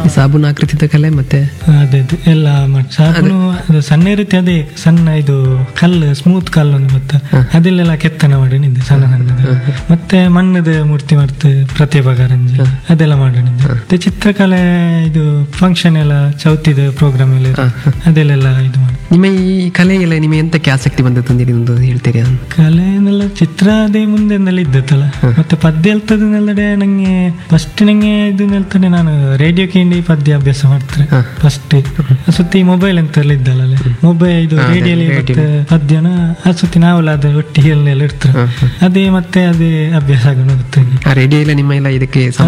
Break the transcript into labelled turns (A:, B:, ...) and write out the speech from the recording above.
A: ಈ ಸಾಬೂನು ಆಕೃತಿದ ಕಲೆ ಮತ್ತೆ
B: ಅದೇ ಅದೇ ಎಲ್ಲ ಮಾಡಿ ಸಾಬೂನು ಅದು ಸಣ್ಣ ರೀತಿ ಅದೇ ಸಣ್ಣ ಇದು ಕಲ್ಲು ಸ್ಮೂತ್ ಕಲ್ಲು ಒಂದು ಗೊತ್ತಾ ಅದೆಲ್ಲೆಲ್ಲ ಕೆತ್ತನೆ ಮಾಡಿ ನಿಂದೆ ಸಣ್ಣ ಸಣ್ಣದು ಮತ್ತೆ ಮಣ್ಣದ ಮೂರ್ತಿ ಮಾಡ್ತು ಪ್ರತಿಭಾ ಕಾರಂಜಿ ಅದೆಲ್ಲ ಮಾಡಿ ನಿಂದೆ ಮತ್ತೆ ಚಿತ್ರಕಲೆ ಇದು ಫಂಕ್ಷನ್ ಎಲ್ಲ ಚೌತಿದ ಪ್ರೋಗ್ರಾಮ್ ಎಲ್ಲ ಇರುತ್ತೆ. ಅದೆಲ್ಲೆಲ್ಲ ಇದು ಮಾಡಿ
A: ನಿಮ್ಮ ಈ ಕಲೆಗೆಲ್ಲ ನಿಮಗೆ ಎಂತಕ್ಕೆ ಆಸಕ್ತಿ ಬಂದದ್ದು ಅಂತ ಒಂದು ಹೇಳ್ತೀರಿ
B: ಕಲೆನೆಲ್ಲ ಚಿತ್ರ ಅದೇ ಮುಂದೆನೆಲ್ಲ ಇದ್ದತ್ತಲ್ಲ ಮತ್ತೆ ಪದ್ಯ ಹೇಳ್ತದನ್ನೆಲ್ಲಡೆ ನಂಗೆ ಫಸ್ಟ್ ನಂಗೆ ಇದು ಹೇಳ್ತಾನೆ ನಾನು ರೇಡಿಯೋ ಕೇಂಡಿ ಪದ್ಯ ಅಭ್ಯಾಸ ಮಾಡ್ತಾರೆ ಫಸ್ಟ್ ಸುತ್ತಿ ಮೊಬೈಲ್ ಅಂತೆಲ್ಲ ಇದ್ದಲ್ಲ ಮೊಬೈಲ್ ಇದು ರೇಡಿಯೋಲಿ ಮತ್ತೆ ಪದ್ಯನ ಆ ಸುತ್ತಿ ನಾವೆಲ್ಲ ಅದು ಒಟ್ಟಿಗೆ ಎಲ್ಲ ಇರ್ತಾರೆ ಅದೇ ಮತ್ತೆ ಅದೇ ಅಭ್ಯಾಸ ಆಗೋಣ
A: ಆ ರೇಡಿಯೋ ಎಲ್ಲ ನಿಮ್ಮ ಎಲ್ಲ ಇದಕ್ಕೆ